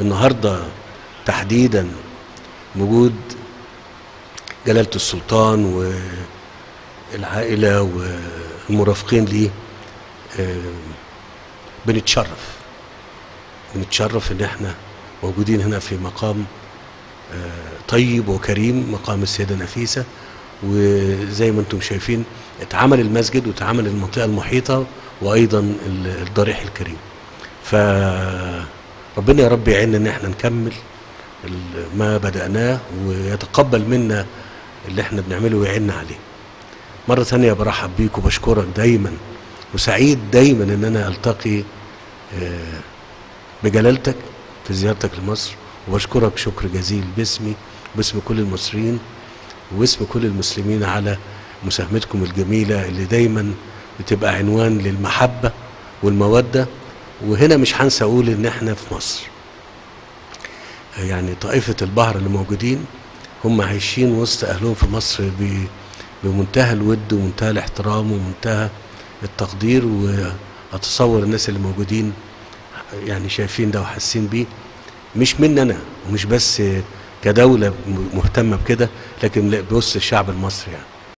النهارده تحديدا وجود جلالة السلطان والعائلة والمرافقين ليه آه، بنتشرف بنتشرف ان احنا موجودين هنا في مقام آه، طيب وكريم مقام السيدة نفيسة وزي ما انتم شايفين اتعمل المسجد واتعمل المنطقة المحيطة وايضا ال- الضريح الكريم فربنا يا رب يعيننا ان احنا نكمل ال- ما بدأناه ويتقبل منا اللي احنا بنعمله ويعيننا عليه مرة ثانية برحب بيك وبشكرك دايما وسعيد دايما ان انا التقي آه، بجلالتك في زيارتك لمصر وبشكرك شكر جزيل باسمي وباسم كل المصريين وباسم كل المسلمين على مساهمتكم الجميلة اللي دايما بتبقى عنوان للمحبة والمودة وهنا مش هنسى اقول ان احنا في مصر يعني طائفة البحر اللي موجودين هم عايشين وسط اهلهم في مصر ب- بمنتهى الود ومنتهى الاحترام ومنتهى التقدير واتصور الناس اللي موجودين يعني شايفين ده وحاسين بيه مش مني انا ومش بس كدولة مهتمة بكده لكن لا بوسط الشعب المصري يعني